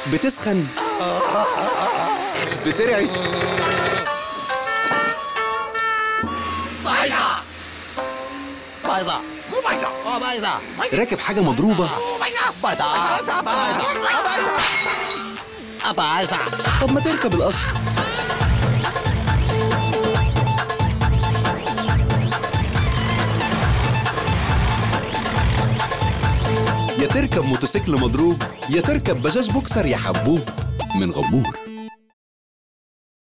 بتسخن بترعش بايظة بايظة مو بايظة اه بايظة راكب حاجة مضروبة بايظة بايظة بايظة بايظة بايظة طب ما تركب القصر يا تركب موتوسيكل مضروب يا تركب بجاج بوكسر يا حبوب من غمور